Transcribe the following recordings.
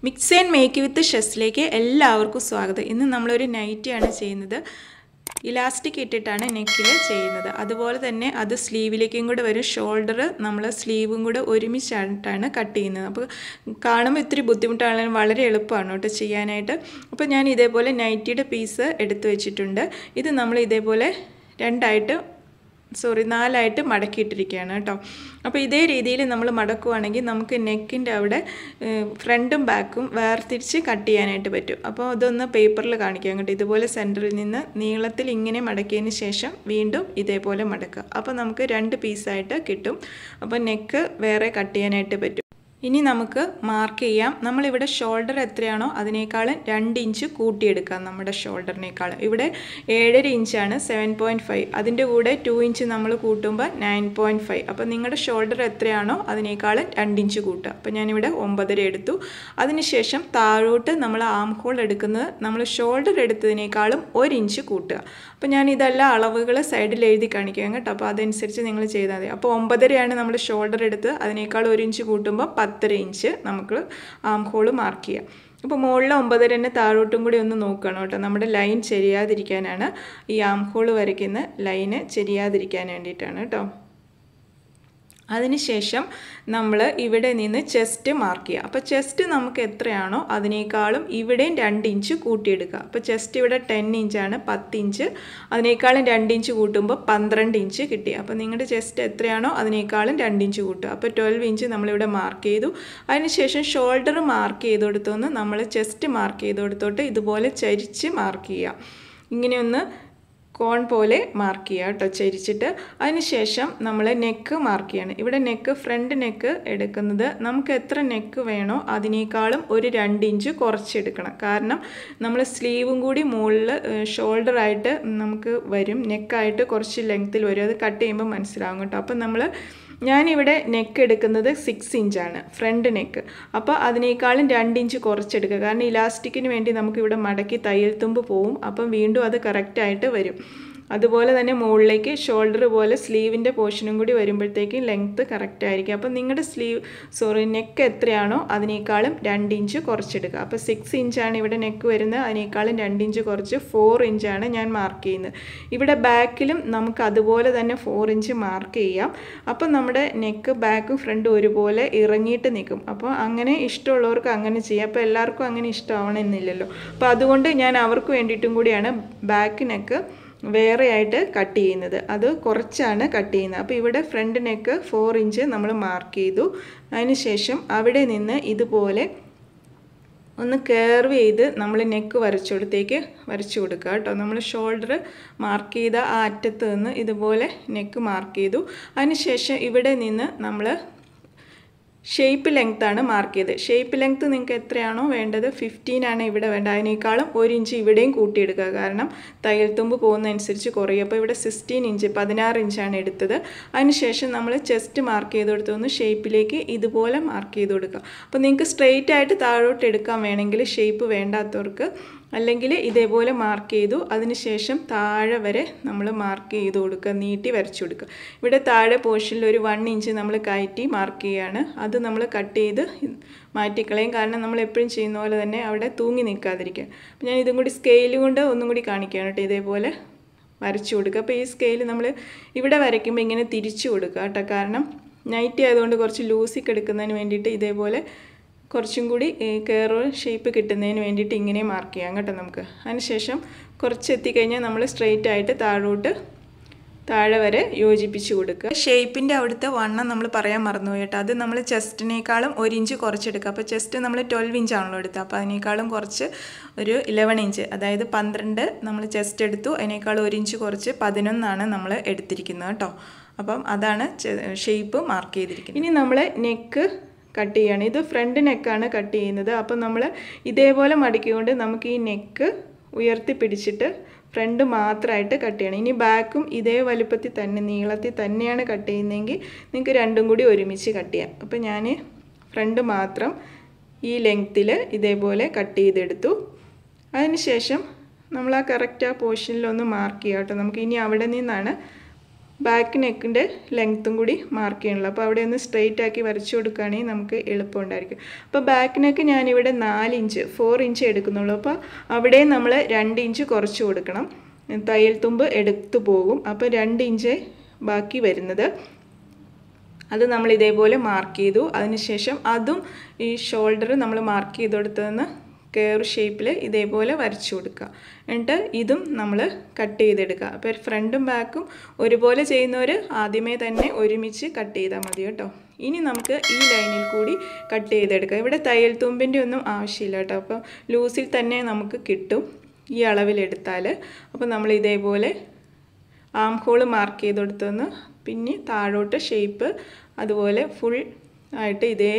mix and make with ഷെസ്സിലേക്ക് എല്ലാവർക്കും സ്വാഗതം ഇന്ന് നമ്മളൊരു നൈറ്റിയാണ് ചെയ്യുന്നത് ഇലാസ്റ്റിക് ഇട്ടിട്ടാണ് നെക്കിൽ ചെയ്യുന്നത് അതുപോലെ തന്നെ അത് സ്ലീവിലേക്കും കൂടെ വരും ഷോൾഡർ നമ്മൾ സ്ലീവും കൂടെ ഒരുമിച്ചായിട്ടാണ് കട്ട് ചെയ്യുന്നത് അപ്പോൾ കാണുമ്പോൾ ഇത്തിരി ബുദ്ധിമുട്ടാണെങ്കിലും വളരെ എളുപ്പമാണ് കേട്ടോ ചെയ്യാനായിട്ട് അപ്പോൾ ഞാൻ ഇതേപോലെ നൈറ്റിയുടെ പീസ് എടുത്തു വെച്ചിട്ടുണ്ട് ഇത് നമ്മൾ ഇതേപോലെ രണ്ടായിട്ട് സോറി നാലായിട്ട് മടക്കിയിട്ടിരിക്കുകയാണ് കേട്ടോ അപ്പോൾ ഇതേ രീതിയിൽ നമ്മൾ മടക്കുവാണെങ്കിൽ നമുക്ക് നെക്കിൻ്റെ അവിടെ ഫ്രണ്ടും ബാക്കും വേർതിരിച്ച് കട്ട് ചെയ്യാനായിട്ട് പറ്റും അപ്പോൾ അതൊന്ന് പേപ്പറിൽ കാണിക്കാം കേട്ടോ ഇതുപോലെ സെൻറ്ററിൽ നിന്ന് നീളത്തിൽ ഇങ്ങനെ മടക്കിയതിന് ശേഷം വീണ്ടും ഇതേപോലെ മടക്കുക അപ്പോൾ നമുക്ക് രണ്ട് പീസായിട്ട് കിട്ടും അപ്പോൾ നെക്ക് വേറെ കട്ട് ചെയ്യാനായിട്ട് പറ്റും ഇനി നമുക്ക് മാർക്ക് ചെയ്യാം നമ്മളിവിടെ ഷോൾഡർ എത്രയാണോ അതിനേക്കാളും രണ്ട് ഇഞ്ച് കൂട്ടിയെടുക്കാം നമ്മുടെ ഷോൾഡറിനേക്കാളും ഇവിടെ ഏഴര ഇഞ്ചാണ് സെവൻ പോയിൻറ്റ് ഫൈവ് അതിൻ്റെ കൂടെ ടു ഇഞ്ച് നമ്മൾ കൂട്ടുമ്പോൾ നയൻ പോയിൻറ്റ് ഫൈവ് അപ്പോൾ നിങ്ങളുടെ ഷോൾഡർ എത്രയാണോ അതിനേക്കാളും രണ്ട് ഇഞ്ച് കൂട്ടുക അപ്പോൾ ഞാനിവിടെ ഒമ്പതര എടുത്തു അതിനുശേഷം താഴോട്ട് നമ്മൾ ആം ഹോൾ എടുക്കുന്നത് നമ്മൾ ഷോൾഡർ എടുത്തതിനേക്കാളും ഒരു ഇഞ്ച് കൂട്ടുക അപ്പോൾ ഞാൻ ഇതെല്ലാം അളവുകൾ സൈഡിൽ എഴുതി കാണിക്കാം കേട്ടോ അപ്പോൾ അതനുസരിച്ച് നിങ്ങൾ ചെയ്താൽ മതി അപ്പോൾ ഒമ്പതരയാണ് നമ്മൾ ഷോൾഡർ എടുത്ത് അതിനേക്കാൾ ഒരു ഇഞ്ച് കൂട്ടുമ്പോൾ പത്തര ഇഞ്ച് നമുക്ക് ആം ഹോൾ മാർക്ക് ചെയ്യാം അപ്പോൾ മുകളിൽ ഒമ്പതര തന്നെ താഴോട്ടും കൂടി ഒന്ന് നോക്കണം കേട്ടോ നമ്മുടെ ലൈൻ ചെരിയാതിരിക്കാനാണ് ഈ ആം ഹോൾ വരയ്ക്കുന്ന ലൈന് ചെരിയാതിരിക്കാൻ വേണ്ടിയിട്ടാണ് കേട്ടോ അതിനുശേഷം നമ്മൾ ഇവിടെ നിന്ന് ചെസ്റ്റ് മാർക്ക് ചെയ്യുക അപ്പോൾ ചെസ്റ്റ് നമുക്ക് എത്രയാണോ അതിനേക്കാളും ഇവിടെയും രണ്ട് ഇഞ്ച് കൂട്ടിയെടുക്കുക അപ്പോൾ ചെസ്റ്റ് ഇവിടെ ടെൻ ഇഞ്ചാണ് പത്ത് ഇഞ്ച് അതിനേക്കാളും രണ്ട് ഇഞ്ച് കൂട്ടുമ്പോൾ പന്ത്രണ്ട് ഇഞ്ച് കിട്ടി അപ്പോൾ നിങ്ങളുടെ ചെസ്റ്റ് എത്രയാണോ അതിനേക്കാളും രണ്ട് ഇഞ്ച് കൂട്ടുക അപ്പോൾ ട്വൽവ് ഇഞ്ച് നമ്മളിവിടെ മാർക്ക് ചെയ്തു അതിനുശേഷം ഷോൾഡർ മാർക്ക് ചെയ്ത് കൊടുത്തൊന്ന് നമ്മൾ ചെസ്റ്റ് മാർക്ക് ചെയ്ത് കൊടുത്തോട്ട് ഇതുപോലെ ചരിച്ച് മാർക്ക് ചെയ്യുക ഇങ്ങനെയൊന്ന് കോൺ പോലെ മാർക്ക് ചെയ്യുക കേട്ടോ ചരിച്ചിട്ട് അതിനുശേഷം നമ്മൾ നെക്ക് മാർക്ക് ചെയ്യണം ഇവിടെ നെക്ക് ഫ്രണ്ട് നെക്ക് എടുക്കുന്നത് നമുക്ക് എത്ര നെക്ക് വേണോ അതിനേക്കാളും ഒരു രണ്ട് ഇഞ്ച് കുറച്ചെടുക്കണം കാരണം നമ്മൾ സ്ലീവും കൂടി മുകളിൽ ഷോൾഡറായിട്ട് നമുക്ക് വരും നെക്കായിട്ട് കുറച്ച് ലെങ്ത്തിൽ വരും അത് കട്ട് ചെയ്യുമ്പോൾ മനസ്സിലാവും കേട്ടോ അപ്പം നമ്മൾ ഞാനിവിടെ നെക്ക് എടുക്കുന്നത് സിക്സ് ഇഞ്ചാണ് ഫ്രണ്ട് നെക്ക് അപ്പോൾ അതിനേക്കാളും രണ്ട് ഇഞ്ച് കുറച്ചെടുക്കുക കാരണം ഇലാസ്റ്റിക്കിന് വേണ്ടി നമുക്കിവിടെ മടക്കി തയ്യൽ തുമ്പ് പോവും അപ്പം വീണ്ടും അത് കറക്റ്റായിട്ട് വരും അതുപോലെ തന്നെ മുകളിലേക്ക് ഷോൾഡർ പോലെ സ്ലീവിൻ്റെ പോർഷനും കൂടി വരുമ്പോഴത്തേക്കും ലെങ്ത്ത് കറക്റ്റ് ആയിരിക്കും അപ്പോൾ നിങ്ങളുടെ സ്ലീവ് സോറി നെക്ക് എത്രയാണോ അതിനേക്കാളും രണ്ട് ഇഞ്ച് കുറച്ചെടുക്കുക അപ്പോൾ സിക്സ് ഇഞ്ചാണ് ഇവിടെ നെക്ക് വരുന്നത് അതിനേക്കാളും രണ്ട് ഇഞ്ച് കുറച്ച് ഫോർ ഇഞ്ചാണ് ഞാൻ മാർക്ക് ചെയ്യുന്നത് ഇവിടെ ബാക്കിലും നമുക്ക് അതുപോലെ തന്നെ ഫോർ ഇഞ്ച് മാർക്ക് ചെയ്യാം അപ്പോൾ നമ്മുടെ നെക്ക് ബാക്കും ഫ്രണ്ടും ഒരുപോലെ ഇറങ്ങിയിട്ട് നിൽക്കും അപ്പോൾ അങ്ങനെ ഇഷ്ടമുള്ളവർക്ക് അങ്ങനെ ചെയ്യാം അപ്പോൾ എല്ലാവർക്കും അങ്ങനെ ഇഷ്ടമാവണമെന്നില്ലല്ലോ അപ്പോൾ അതുകൊണ്ട് ഞാൻ അവർക്ക് വേണ്ടിയിട്ടും കൂടിയാണ് ബാക്ക് നെക്ക് വേറെ ആയിട്ട് കട്ട് ചെയ്യുന്നത് അത് കുറച്ചാണ് കട്ട് ചെയ്യുന്നത് അപ്പോൾ ഇവിടെ ഫ്രണ്ട് നെക്ക് ഫോർ ഇഞ്ച് നമ്മൾ മാർക്ക് ചെയ്തു അതിനുശേഷം അവിടെ നിന്ന് ഇതുപോലെ ഒന്ന് കർവ് ചെയ്ത് നമ്മൾ നെക്ക് വരച്ചുകൊടുത്തേക്ക് വരച്ചു കൊടുക്കുക കേട്ടോ നമ്മൾ ഷോൾഡർ മാർക്ക് ചെയ്ത ആ അറ്റത്ത് നിന്ന് ഇതുപോലെ നെക്ക് മാർക്ക് ചെയ്തു അതിനുശേഷം ഇവിടെ നിന്ന് നമ്മൾ ഷേപ്പ് ലെങ്ത്താണ് മാർക്ക് ചെയ്തത് ഷേപ്പ് ലെങ്ത്ത് നിങ്ങൾക്ക് എത്രയാണോ വേണ്ടത് ഫിഫ്റ്റീൻ ആണ് ഇവിടെ വേണ്ടത് അതിനേക്കാളും ഒരു ഇഞ്ച് ഇവിടെയും കൂട്ടിയെടുക്കുക കാരണം തയ്യൽ തുമ്പ് പോകുന്നതനുസരിച്ച് കുറയും അപ്പോൾ ഇവിടെ സിക്സ്റ്റീൻ ഇഞ്ച് പതിനാറ് ഇഞ്ചാണ് എടുത്തത് അതിനുശേഷം നമ്മൾ ചെസ്റ്റ് മാർക്ക് ചെയ്ത് കൊടുത്തൊന്ന് ഷേപ്പിലേക്ക് ഇതുപോലെ മാർക്ക് ചെയ്ത് കൊടുക്കുക അപ്പോൾ നിങ്ങൾക്ക് സ്ട്രെയിറ്റ് ആയിട്ട് താഴോട്ട് എടുക്കാൻ വേണമെങ്കിൽ ഷേപ്പ് വേണ്ടാത്തവർക്ക് അല്ലെങ്കിൽ ഇതേപോലെ മാർക്ക് ചെയ്തു അതിനുശേഷം താഴെ വരെ നമ്മൾ മാർക്ക് ചെയ്ത് കൊടുക്കുക നീട്ടി വരച്ചു കൊടുക്കുക ഇവിടെ താഴെ പോർഷനിൽ ഒരു വൺ ഇഞ്ച് നമ്മൾ കയറ്റി മാർക്ക് ചെയ്യുകയാണ് അത് നമ്മൾ കട്ട് ചെയ്ത് മാറ്റിക്കളയും കാരണം നമ്മൾ എപ്പോഴും ചെയ്യുന്ന പോലെ തന്നെ അവിടെ തൂങ്ങി നിൽക്കാതിരിക്കുക അപ്പോൾ ഞാൻ ഇതും കൂടി സ്കെയിൽ കൊണ്ട് ഒന്നും കൂടി കാണിക്കുകയാണ് കേട്ടോ ഇതേപോലെ വരച്ചു കൊടുക്കുക അപ്പോൾ ഈ സ്കെയിൽ നമ്മൾ ഇവിടെ വരയ്ക്കുമ്പോൾ ഇങ്ങനെ തിരിച്ചു കൊടുക്കുക കേട്ടോ കാരണം നൈറ്റി ആയതുകൊണ്ട് കുറച്ച് ലൂസിക്ക് എടുക്കുന്നതിന് വേണ്ടിയിട്ട് ഇതേപോലെ കുറച്ചും കൂടി കയറ് ഷേപ്പ് കിട്ടുന്നതിന് വേണ്ടിയിട്ട് ഇങ്ങനെ മാർക്ക് ചെയ്യാം കേട്ടോ നമുക്ക് അതിനുശേഷം കുറച്ച് എത്തിക്കഴിഞ്ഞാൽ നമ്മൾ സ്ട്രെയിറ്റ് ആയിട്ട് താഴോട്ട് താഴെ വരെ യോജിപ്പിച്ച് കൊടുക്കുക ഷേപ്പിൻ്റെ അവിടുത്തെ വണ്ണം നമ്മൾ പറയാൻ മറന്നുപോയി കേട്ടോ അത് നമ്മൾ ചെസ്റ്റിനേക്കാളും ഒരു ഇഞ്ച് കുറച്ചെടുക്കുക അപ്പോൾ ചെസ്റ്റ് നമ്മൾ ട്വൽവ് ഇഞ്ച് ആണല്ലോ എടുത്തത് അപ്പോൾ അതിനേക്കാളും കുറച്ച് ഒരു ഇലവൻ ഇഞ്ച് അതായത് പന്ത്രണ്ട് നമ്മൾ ചെസ്റ്റ് എടുത്തു അതിനേക്കാളും ഒരു ഇഞ്ച് കുറച്ച് പതിനൊന്നാണ് നമ്മൾ എടുത്തിരിക്കുന്നത് കേട്ടോ അപ്പം അതാണ് ഷേപ്പ് മാർക്ക് ചെയ്തിരിക്കുന്നത് ഇനി നമ്മൾ നെക്ക് കട്ട് ചെയ്യാണ് ഇത് ഫ്രണ്ട് നെക്കാണ് കട്ട് ചെയ്യുന്നത് അപ്പം നമ്മൾ ഇതേപോലെ മടക്കിക്കൊണ്ട് നമുക്ക് ഈ നെക്ക് ഉയർത്തി പിടിച്ചിട്ട് ഫ്രണ്ട് മാത്രമായിട്ട് കട്ട് ചെയ്യണം ഇനി ബാക്കും ഇതേ വലുപ്പത്തിൽ തന്നെ നീളത്തിൽ തന്നെയാണ് കട്ട് ചെയ്യുന്നതെങ്കിൽ നിങ്ങൾക്ക് രണ്ടും കൂടി ഒരുമിച്ച് കട്ട് ചെയ്യാം അപ്പോൾ ഞാൻ ഫ്രണ്ട് മാത്രം ഈ ലെങ്ത്തിൽ ഇതേപോലെ കട്ട് ചെയ്തെടുത്തു അതിനുശേഷം നമ്മൾ ആ കറക്റ്റ് ആ പോർഷനിലൊന്ന് മാർക്ക് ചെയ്യാം കേട്ടോ നമുക്ക് ഇനി അവിടെ നിന്നാണ് ബാക്ക് നെക്കിൻ്റെ ലെങ്ത്തും കൂടി മാർക്ക് ചെയ്യണല്ലോ അപ്പോൾ അവിടെ ഒന്ന് സ്ട്രെയിറ്റ് ആക്കി വരച്ചു കൊടുക്കുകയാണെങ്കിൽ നമുക്ക് എളുപ്പമുണ്ടായിരിക്കും അപ്പോൾ ബാക്ക് നെക്ക് ഞാനിവിടെ നാല് ഇഞ്ച് ഫോർ ഇഞ്ച് എടുക്കുന്നുള്ളൂ അപ്പോൾ അവിടെ നമ്മൾ രണ്ട് ഇഞ്ച് കുറച്ച് കൊടുക്കണം തയ്യൽ തുമ്പ് എടുത്തു പോകും അപ്പോൾ രണ്ട് ഇഞ്ച് ബാക്കി വരുന്നത് അത് നമ്മൾ ഇതേപോലെ മാർക്ക് ചെയ്തു അതിനുശേഷം അതും ഈ ഷോൾഡർ നമ്മൾ മാർക്ക് ചെയ്ത് കൊടുത്തതെന്ന് കെയർ ഷേപ്പിൽ ഇതേപോലെ വരച്ചു കൊടുക്കുക എന്നിട്ട് ഇതും നമ്മൾ കട്ട് ചെയ്തെടുക്കുക അപ്പോൾ ഫ്രണ്ടും ബാക്കും ഒരുപോലെ ചെയ്യുന്നവർ ആദ്യമേ തന്നെ ഒരുമിച്ച് കട്ട് ചെയ്താൽ മതി കേട്ടോ ഇനി നമുക്ക് ഈ ലൈനിൽ കൂടി കട്ട് ചെയ്തെടുക്കാം ഇവിടെ തയ്യൽ തുമ്പിൻ്റെ ഒന്നും ആവശ്യമില്ല കേട്ടോ അപ്പോൾ ലൂസിൽ തന്നെ നമുക്ക് കിട്ടും ഈ അളവിലെടുത്താൽ അപ്പോൾ നമ്മൾ ഇതേപോലെ ആം ഹോള് മാർക്ക് ചെയ്ത് കൊടുത്തൊന്ന് പിന്നെ താഴോട്ട് ഷേപ്പ് അതുപോലെ ഫുൾ ആയിട്ട് ഇതേ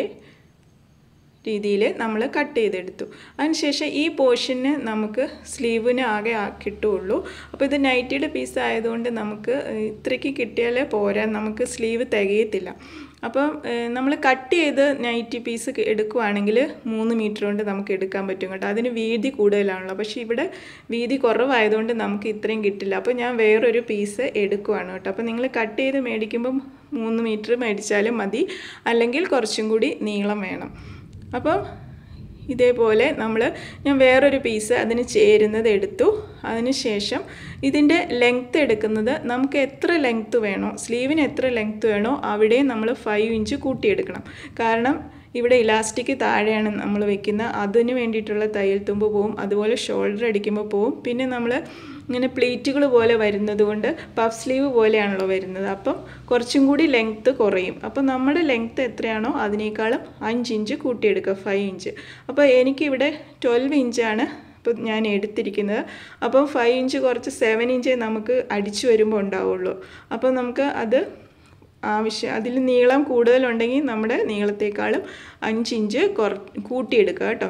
രീതിയിൽ നമ്മൾ കട്ട് ചെയ്തെടുത്തു അതിനുശേഷം ഈ പോർഷന് നമുക്ക് സ്ലീവിന് ആകെ കിട്ടുകയുള്ളൂ അപ്പോൾ ഇത് നൈറ്റിയുടെ പീസ് ആയതുകൊണ്ട് നമുക്ക് ഇത്രയ്ക്ക് കിട്ടിയാലേ പോരാ നമുക്ക് സ്ലീവ് തികയത്തില്ല അപ്പം നമ്മൾ കട്ട് ചെയ്ത് നൈറ്റി പീസ് എടുക്കുവാണെങ്കിൽ മൂന്ന് മീറ്റർ കൊണ്ട് നമുക്ക് എടുക്കാൻ പറ്റും കേട്ടോ അതിന് വീതി കൂടുതലാണല്ലോ പക്ഷേ ഇവിടെ വീതി കുറവായതുകൊണ്ട് നമുക്ക് ഇത്രയും കിട്ടില്ല അപ്പോൾ ഞാൻ വേറൊരു പീസ് എടുക്കുവാണ് കേട്ടോ അപ്പോൾ നിങ്ങൾ കട്ട് ചെയ്ത് മേടിക്കുമ്പം മൂന്ന് മീറ്റർ മേടിച്ചാലും മതി അല്ലെങ്കിൽ കുറച്ചും കൂടി നീളം വേണം അപ്പം ഇതേപോലെ നമ്മൾ ഞാൻ വേറൊരു പീസ് അതിന് ചേരുന്നത് എടുത്തു അതിന് ശേഷം ഇതിൻ്റെ ലെങ്ത്ത് എടുക്കുന്നത് നമുക്ക് എത്ര ലെങ്ത്ത് വേണോ സ്ലീവിന് എത്ര ലെങ്ത്ത് വേണോ അവിടെ നമ്മൾ ഫൈവ് ഇഞ്ച് കൂട്ടിയെടുക്കണം കാരണം ഇവിടെ ഇലാസ്റ്റിക് താഴെയാണ് നമ്മൾ വെക്കുന്നത് അതിന് വേണ്ടിയിട്ടുള്ള തയ്യൽ തുമ്പ് പോവും അതുപോലെ ഷോൾഡർ അടിക്കുമ്പോൾ പോവും പിന്നെ നമ്മൾ ഇങ്ങനെ പ്ലീറ്റുകൾ പോലെ വരുന്നത് കൊണ്ട് പഫ് സ്ലീവ് പോലെയാണല്ലോ വരുന്നത് അപ്പം കുറച്ചും കൂടി ലെങ്ത്ത് കുറയും അപ്പം നമ്മുടെ ലെങ്ത്ത് എത്രയാണോ അതിനേക്കാളും അഞ്ച് ഇഞ്ച് കൂട്ടിയെടുക്കുക ഫൈവ് ഇഞ്ച് അപ്പോൾ എനിക്കിവിടെ ട്വൽവ് ഇഞ്ചാണ് ഇപ്പോൾ ഞാൻ എടുത്തിരിക്കുന്നത് അപ്പോൾ ഫൈവ് ഇഞ്ച് കുറച്ച് സെവൻ ഇഞ്ചേ നമുക്ക് അടിച്ചു വരുമ്പോൾ ഉണ്ടാവുള്ളൂ അപ്പോൾ നമുക്ക് അത് ആവശ്യം അതിൽ നീളം കൂടുതലുണ്ടെങ്കിൽ നമ്മുടെ നീളത്തേക്കാളും അഞ്ച് ഇഞ്ച് കുറ കൂട്ടിയെടുക്കുക കേട്ടോ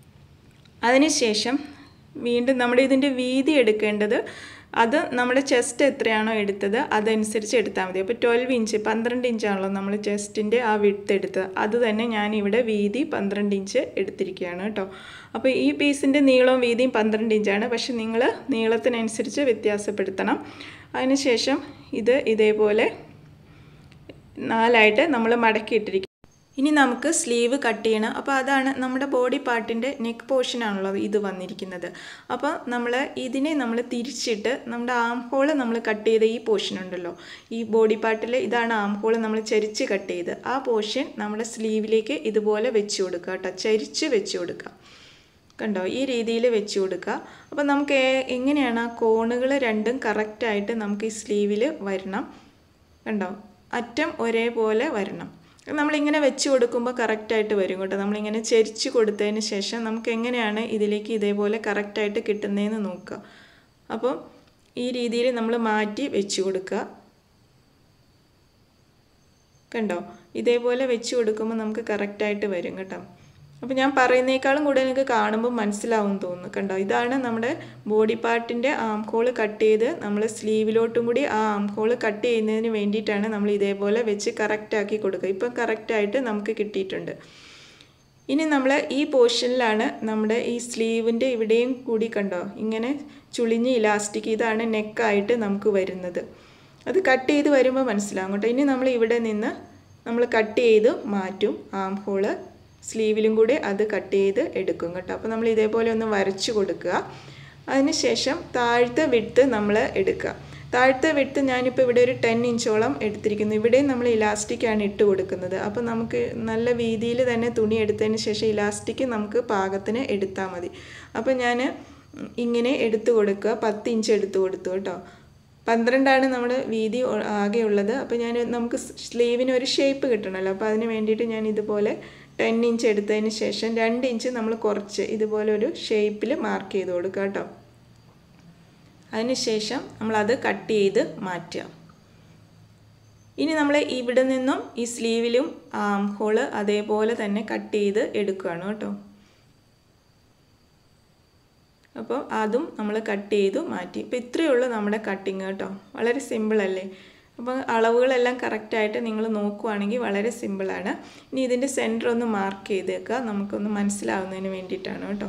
അതിനുശേഷം വീണ്ടും നമ്മുടെ ഇതിൻ്റെ വീതി എടുക്കേണ്ടത് അത് നമ്മുടെ ചെസ്റ്റ് എത്രയാണോ എടുത്തത് അതനുസരിച്ച് എടുത്താൽ മതി അപ്പോൾ ട്വൽവ് ഇഞ്ച് പന്ത്രണ്ട് ഇഞ്ചാണല്ലോ നമ്മൾ ചെസ്റ്റിൻ്റെ ആ വിട്ട് എടുത്തത് അത് തന്നെ ഞാൻ ഇവിടെ വീതി പന്ത്രണ്ട് ഇഞ്ച് എടുത്തിരിക്കുകയാണ് കേട്ടോ അപ്പോൾ ഈ പീസിൻ്റെ നീളവും വീതിയും പന്ത്രണ്ട് ഇഞ്ചാണ് പക്ഷെ നിങ്ങൾ നീളത്തിനനുസരിച്ച് വ്യത്യാസപ്പെടുത്തണം അതിനുശേഷം ഇത് ഇതേപോലെ നാലായിട്ട് നമ്മൾ മടക്കിയിട്ടിരിക്കും ഇനി നമുക്ക് സ്ലീവ് കട്ട് ചെയ്യണം അപ്പോൾ അതാണ് നമ്മുടെ ബോഡി പാർട്ടിൻ്റെ നെക്ക് പോർഷനാണല്ലോ ഇത് വന്നിരിക്കുന്നത് അപ്പോൾ നമ്മൾ ഇതിനെ നമ്മൾ തിരിച്ചിട്ട് നമ്മുടെ ആം ഹോള് നമ്മൾ കട്ട് ചെയ്ത ഈ പോർഷൻ ഉണ്ടല്ലോ ഈ ബോഡി പാർട്ടിൽ ഇതാണ് ആം ഹോള് നമ്മൾ ചരിച്ച് കട്ട് ചെയ്ത് ആ പോർഷൻ നമ്മുടെ സ്ലീവിലേക്ക് ഇതുപോലെ വെച്ച് കൊടുക്കുക കേട്ടോ ചരിച്ച് വെച്ച് കൊടുക്കുക കണ്ടോ ഈ രീതിയിൽ വെച്ച് കൊടുക്കുക അപ്പോൾ നമുക്ക് എങ്ങനെയാണ് ആ കോണുകൾ രണ്ടും കറക്റ്റായിട്ട് നമുക്ക് ഈ സ്ലീവിൽ വരണം കണ്ടോ അറ്റം ഒരേപോലെ വരണം നമ്മളിങ്ങനെ വെച്ച് കൊടുക്കുമ്പോൾ കറക്റ്റായിട്ട് വരും കേട്ടോ നമ്മളിങ്ങനെ ചെരിച്ച് കൊടുത്തതിന് ശേഷം നമുക്ക് എങ്ങനെയാണ് ഇതിലേക്ക് ഇതേപോലെ കറക്റ്റായിട്ട് കിട്ടുന്നതെന്ന് നോക്കുക അപ്പോൾ ഈ രീതിയിൽ നമ്മൾ മാറ്റി വെച്ച് കൊടുക്കുക കണ്ടോ ഇതേപോലെ വെച്ച് കൊടുക്കുമ്പോൾ നമുക്ക് കറക്റ്റായിട്ട് വരും കേട്ടോ അപ്പോൾ ഞാൻ പറയുന്നേക്കാളും കൂടുതൽ നിങ്ങൾക്ക് കാണുമ്പോൾ മനസ്സിലാവും തോന്നുന്നു കണ്ടോ ഇതാണ് നമ്മുടെ ബോഡി പാർട്ടിൻ്റെ ആം ഹോള് കട്ട് ചെയ്ത് നമ്മൾ സ്ലീവിലോട്ടും കൂടി ആ ആം ഹോള് കട്ട് ചെയ്യുന്നതിന് വേണ്ടിയിട്ടാണ് നമ്മൾ ഇതേപോലെ വെച്ച് കറക്റ്റാക്കി കൊടുക്കുക ഇപ്പം കറക്റ്റായിട്ട് നമുക്ക് കിട്ടിയിട്ടുണ്ട് ഇനി നമ്മൾ ഈ പോർഷനിലാണ് നമ്മുടെ ഈ സ്ലീവിൻ്റെ ഇവിടെയും കൂടി കണ്ടോ ഇങ്ങനെ ചുളിഞ്ഞ് ഇലാസ്റ്റിക് ഇതാണ് നെക്കായിട്ട് നമുക്ക് വരുന്നത് അത് കട്ട് ചെയ്ത് വരുമ്പോൾ മനസ്സിലാവും കേട്ടോ ഇനി നമ്മൾ ഇവിടെ നിന്ന് നമ്മൾ കട്ട് ചെയ്ത് മാറ്റും ആം ഹോള് സ്ലീവിലും കൂടി അത് കട്ട് ചെയ്ത് എടുക്കും കേട്ടോ അപ്പോൾ നമ്മൾ ഇതേപോലെ ഒന്ന് വരച്ചു കൊടുക്കുക അതിനുശേഷം താഴത്തെ വിട്ട് നമ്മൾ എടുക്കുക താഴത്തെ വിട്ട് ഞാനിപ്പോൾ ഇവിടെ ഒരു ടെൻ ഇഞ്ചോളം എടുത്തിരിക്കുന്നു ഇവിടെയും നമ്മൾ ഇലാസ്റ്റിക്കാണ് ഇട്ട് കൊടുക്കുന്നത് അപ്പോൾ നമുക്ക് നല്ല വീതിയിൽ തന്നെ തുണി എടുത്തതിന് ശേഷം ഇലാസ്റ്റിക് നമുക്ക് പാകത്തിന് എടുത്താൽ മതി അപ്പോൾ ഞാൻ ഇങ്ങനെ എടുത്തു കൊടുക്കുക പത്ത് ഇഞ്ച് എടുത്തു കൊടുത്തു കേട്ടോ പന്ത്രണ്ടാണ് നമ്മൾ വീതി ആകെ ഉള്ളത് അപ്പോൾ ഞാൻ നമുക്ക് സ്ലീവിന് ഒരു ഷേപ്പ് കിട്ടണമല്ലോ അപ്പോൾ അതിന് വേണ്ടിയിട്ട് ഞാൻ ഇതുപോലെ ടെൻ ഇഞ്ച് എടുത്തതിന് ശേഷം രണ്ട് ഇഞ്ച് നമ്മൾ കുറച്ച് ഇതുപോലെ ഒരു ഷേപ്പിൽ മാർക്ക് ചെയ്ത് കൊടുക്കുക കേട്ടോ അതിനുശേഷം നമ്മളത് കട്ട് ചെയ്ത് മാറ്റുക ഇനി നമ്മൾ ഇവിടെ നിന്നും ഈ സ്ലീവിലും ആം ഹോള് അതേപോലെ തന്നെ കട്ട് ചെയ്ത് എടുക്കുകയാണ് കേട്ടോ അപ്പോൾ അതും നമ്മൾ കട്ട് ചെയ്തു മാറ്റി ഇപ്പോൾ ഇത്രയേ ഉള്ളൂ നമ്മുടെ കട്ടിങ് കേട്ടോ വളരെ സിമ്പിളല്ലേ അപ്പോൾ അളവുകളെല്ലാം കറക്റ്റായിട്ട് നിങ്ങൾ നോക്കുവാണെങ്കിൽ വളരെ സിമ്പിളാണ് ഇനി ഇതിൻ്റെ സെൻറ്റർ ഒന്ന് മാർക്ക് ചെയ്തേക്കുക നമുക്കൊന്ന് മനസ്സിലാവുന്നതിന് വേണ്ടിയിട്ടാണ് കേട്ടോ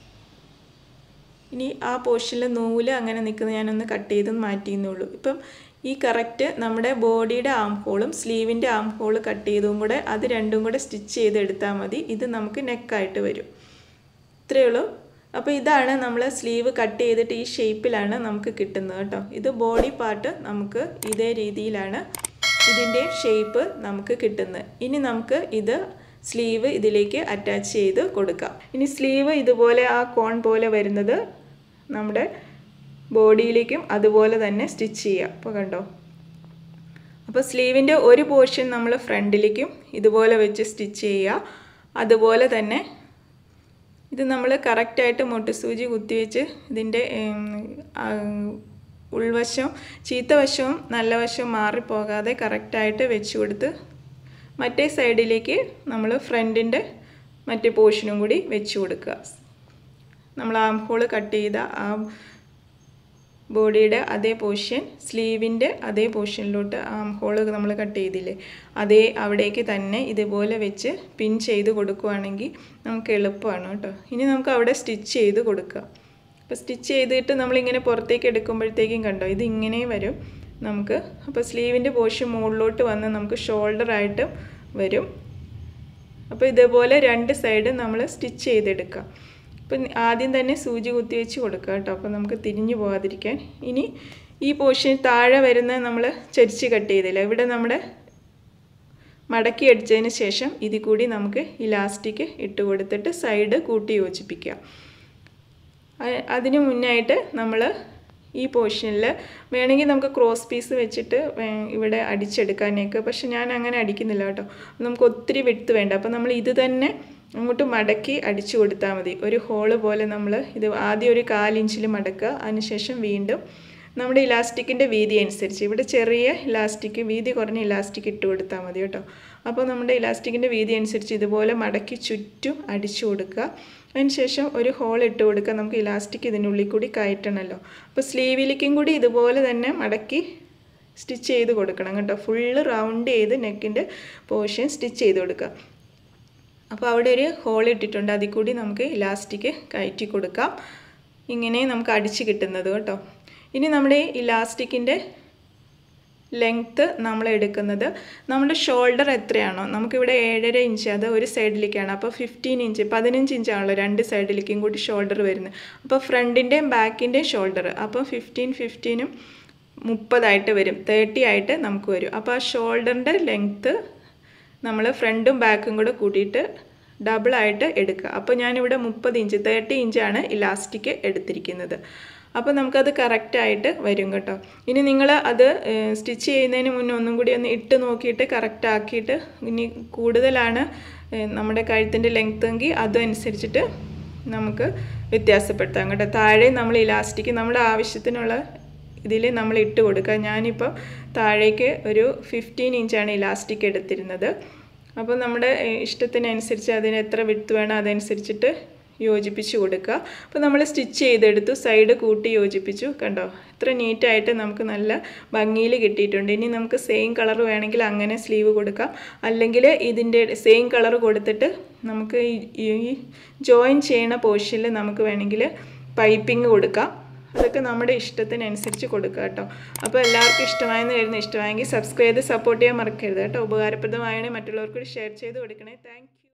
ഇനി ആ പോർഷനിൽ നൂല് അങ്ങനെ നിൽക്കുന്നത് ഞാനൊന്ന് കട്ട് ചെയ്ത് മാറ്റിയെന്നുള്ളൂ ഇപ്പം ഈ കറക്റ്റ് നമ്മുടെ ബോഡിയുടെ ആം ഹോളും സ്ലീവിൻ്റെ ആം ഹോൾ കട്ട് ചെയ്തും കൂടെ അത് രണ്ടും കൂടെ സ്റ്റിച്ച് ചെയ്തെടുത്താൽ മതി ഇത് നമുക്ക് നെക്കായിട്ട് വരും ഇത്രയേ ഉള്ളൂ അപ്പോൾ ഇതാണ് നമ്മൾ സ്ലീവ് കട്ട് ചെയ്തിട്ട് ഈ ഷേപ്പിലാണ് നമുക്ക് കിട്ടുന്നത് കേട്ടോ ഇത് ബോഡി പാർട്ട് നമുക്ക് ഇതേ രീതിയിലാണ് ഇതിൻ്റെ ഷേപ്പ് നമുക്ക് കിട്ടുന്നത് ഇനി നമുക്ക് ഇത് സ്ലീവ് ഇതിലേക്ക് അറ്റാച്ച് ചെയ്ത് കൊടുക്കാം ഇനി സ്ലീവ് ഇതുപോലെ ആ കോൺ പോലെ വരുന്നത് നമ്മുടെ ബോഡിയിലേക്കും അതുപോലെ തന്നെ സ്റ്റിച്ച് ചെയ്യാം അപ്പോൾ കണ്ടോ അപ്പോൾ സ്ലീവിൻ്റെ ഒരു പോർഷൻ നമ്മൾ ഫ്രണ്ടിലേക്കും ഇതുപോലെ വെച്ച് സ്റ്റിച്ച് ചെയ്യുക അതുപോലെ തന്നെ ഇത് നമ്മൾ കറക്റ്റായിട്ട് മുട്ടുസൂചി കുത്തിവെച്ച് ഇതിൻ്റെ ഉൾവശം ചീത്ത വശവും നല്ല വശവും മാറിപ്പോകാതെ കറക്റ്റായിട്ട് വെച്ച് കൊടുത്ത് മറ്റേ സൈഡിലേക്ക് നമ്മൾ ഫ്രണ്ടിൻ്റെ മറ്റേ പോർഷനും കൂടി വെച്ച് കൊടുക്കുക നമ്മൾ ആം ഹോൾ കട്ട് ചെയ്ത ആ ബോഡിയുടെ അതേ പോർഷൻ സ്ലീവിൻ്റെ അതേ പോർഷനിലോട്ട് ആം ഹോള് നമ്മൾ കട്ട് ചെയ്തില്ലേ അതേ അവിടേക്ക് തന്നെ ഇതുപോലെ വെച്ച് പിൻ ചെയ്ത് കൊടുക്കുകയാണെങ്കിൽ നമുക്ക് എളുപ്പമാണ് കേട്ടോ ഇനി നമുക്ക് അവിടെ സ്റ്റിച്ച് ചെയ്ത് കൊടുക്കുക അപ്പോൾ സ്റ്റിച്ച് ചെയ്തിട്ട് നമ്മളിങ്ങനെ പുറത്തേക്ക് എടുക്കുമ്പോഴത്തേക്കും കണ്ടോ ഇത് ഇങ്ങനെ വരും നമുക്ക് അപ്പോൾ സ്ലീവിൻ്റെ പോർഷൻ മുകളിലോട്ട് വന്ന് നമുക്ക് ഷോൾഡറായിട്ട് വരും അപ്പോൾ ഇതേപോലെ രണ്ട് സൈഡും നമ്മൾ സ്റ്റിച്ച് ചെയ്തെടുക്കാം അപ്പം ആദ്യം തന്നെ സൂചി കുത്തി വെച്ച് കൊടുക്കുക കേട്ടോ അപ്പോൾ നമുക്ക് തിരിഞ്ഞു പോകാതിരിക്കാൻ ഇനി ഈ പോർഷൻ താഴെ വരുന്ന നമ്മൾ ചരിച്ച് കട്ട് ചെയ്തില്ല ഇവിടെ നമ്മുടെ മടക്കി അടിച്ചതിന് ശേഷം ഇതിൽ കൂടി നമുക്ക് ഇലാസ്റ്റിക് ഇട്ട് കൊടുത്തിട്ട് സൈഡ് കൂട്ടി യോജിപ്പിക്കുക അതിന് മുന്നായിട്ട് നമ്മൾ ഈ പോർഷനിൽ വേണമെങ്കിൽ നമുക്ക് ക്രോസ് പീസ് വെച്ചിട്ട് ഇവിടെ അടിച്ചെടുക്കാനൊക്കെ പക്ഷെ ഞാൻ അങ്ങനെ അടിക്കുന്നില്ല കേട്ടോ നമുക്ക് ഒത്തിരി വിട്ട് വേണ്ട അപ്പോൾ നമ്മൾ ഇത് തന്നെ അങ്ങോട്ട് മടക്കി അടിച്ചു കൊടുത്താൽ മതി ഒരു ഹോള് പോലെ നമ്മൾ ഇത് ആദ്യം ഒരു കാലിഞ്ചിൽ മടക്കുക അതിനുശേഷം വീണ്ടും നമ്മുടെ ഇലാസ്റ്റിക്കിൻ്റെ വീതി അനുസരിച്ച് ഇവിടെ ചെറിയ ഇലാസ്റ്റിക് വീതി കുറഞ്ഞ ഇലാസ്റ്റിക് ഇട്ട് കൊടുത്താൽ മതി കേട്ടോ അപ്പോൾ നമ്മുടെ ഇലാസ്റ്റിക്കിൻ്റെ വീതി അനുസരിച്ച് ഇതുപോലെ മടക്കി ചുറ്റും അടിച്ചു കൊടുക്കുക അതിനുശേഷം ഒരു ഹോൾ ഇട്ട് കൊടുക്കുക നമുക്ക് ഇലാസ്റ്റിക് ഇതിനുള്ളിൽ കൂടി കയറ്റണമല്ലോ അപ്പോൾ സ്ലീവിലേക്കും കൂടി ഇതുപോലെ തന്നെ മടക്കി സ്റ്റിച്ച് ചെയ്ത് കൊടുക്കണം കേട്ടോ ഫുള്ള് റൗണ്ട് ചെയ്ത് നെക്കിൻ്റെ പോർഷൻ സ്റ്റിച്ച് ചെയ്ത് കൊടുക്കുക അപ്പോൾ അവിടെ ഒരു ഹോൾ ഇട്ടിട്ടുണ്ട് അതിൽ കൂടി നമുക്ക് ഇലാസ്റ്റിക് കയറ്റി കൊടുക്കാം ഇങ്ങനെ നമുക്ക് അടിച്ച് കിട്ടുന്നത് കേട്ടോ ഇനി നമ്മുടെ ഇലാസ്റ്റിക്കിൻ്റെ ലെങ്ത്ത് നമ്മൾ എടുക്കുന്നത് നമ്മുടെ ഷോൾഡർ എത്രയാണോ നമുക്കിവിടെ ഏഴര ഇഞ്ച് അത് ഒരു സൈഡിലേക്കാണ് അപ്പോൾ ഫിഫ്റ്റീൻ ഇഞ്ച് പതിനഞ്ച് ഇഞ്ചാണല്ലോ രണ്ട് സൈഡിലേക്കും കൂടി ഷോൾഡർ വരുന്നത് അപ്പോൾ ഫ്രണ്ടിൻ്റെയും ബാക്കിൻ്റെയും ഷോൾഡർ അപ്പോൾ ഫിഫ്റ്റീൻ ഫിഫ്റ്റീനും മുപ്പതായിട്ട് വരും തേർട്ടി ആയിട്ട് നമുക്ക് വരും അപ്പോൾ ആ ഷോൾഡറിൻ്റെ ലെങ്ത്ത് നമ്മൾ ഫ്രണ്ടും ബാക്കും കൂടെ കൂട്ടിയിട്ട് ഡബിളായിട്ട് എടുക്കുക അപ്പോൾ ഞാനിവിടെ മുപ്പത് ഇഞ്ച് തേർട്ടി ഇഞ്ചാണ് ഇലാസ്റ്റിക് എടുത്തിരിക്കുന്നത് അപ്പോൾ നമുക്കത് കറക്റ്റായിട്ട് വരും കേട്ടോ ഇനി നിങ്ങൾ അത് സ്റ്റിച്ച് ചെയ്യുന്നതിന് മുന്നേ ഒന്നും കൂടി ഒന്ന് ഇട്ട് നോക്കിയിട്ട് കറക്റ്റ് ആക്കിയിട്ട് ഇനി കൂടുതലാണ് നമ്മുടെ കഴുത്തിൻ്റെ ലെങ്ത് എങ്കിൽ അതനുസരിച്ചിട്ട് നമുക്ക് വ്യത്യാസപ്പെടുത്താം കേട്ടോ താഴെ നമ്മൾ ഇലാസ്റ്റിക് നമ്മുടെ ആവശ്യത്തിനുള്ള ഇതിൽ നമ്മൾ ഇട്ട് കൊടുക്കുക ഞാനിപ്പോൾ താഴേക്ക് ഒരു ഫിഫ്റ്റീൻ ഇഞ്ചാണ് ഇലാസ്റ്റിക് എടുത്തിരുന്നത് അപ്പോൾ നമ്മുടെ ഇഷ്ടത്തിനനുസരിച്ച് അതിന് എത്ര വിട്ട് വേണം അതനുസരിച്ചിട്ട് യോജിപ്പിച്ച് കൊടുക്കുക അപ്പോൾ നമ്മൾ സ്റ്റിച്ച് ചെയ്തെടുത്തു സൈഡ് കൂട്ടി യോജിപ്പിച്ചു കണ്ടോ എത്ര നീറ്റായിട്ട് നമുക്ക് നല്ല ഭംഗിയിൽ കിട്ടിയിട്ടുണ്ട് ഇനി നമുക്ക് സെയിം കളർ വേണമെങ്കിൽ അങ്ങനെ സ്ലീവ് കൊടുക്കാം അല്ലെങ്കിൽ ഇതിൻ്റെ സെയിം കളർ കൊടുത്തിട്ട് നമുക്ക് ഈ ജോയിൻ ചെയ്യണ പോർഷനിൽ നമുക്ക് വേണമെങ്കിൽ പൈപ്പിംഗ് കൊടുക്കാം അതൊക്കെ നമ്മുടെ ഇഷ്ടത്തിനനുസരിച്ച് കൊടുക്കുക കേട്ടോ അപ്പോൾ എല്ലാവർക്കും ഇഷ്ടമായെന്ന് കരുതുന്നു ഇഷ്ടമായെങ്കിൽ സബ്സ്ക്രൈബ് ചെയ്ത് സപ്പോർട്ട് ചെയ്യാൻ മറക്കരുത് കേട്ടോ ഉപകാരപ്രദമായാണെങ്കിൽ മറ്റുള്ളവർക്ക് ഷെയർ ചെയ്ത് കൊടുക്കണേ താങ്ക്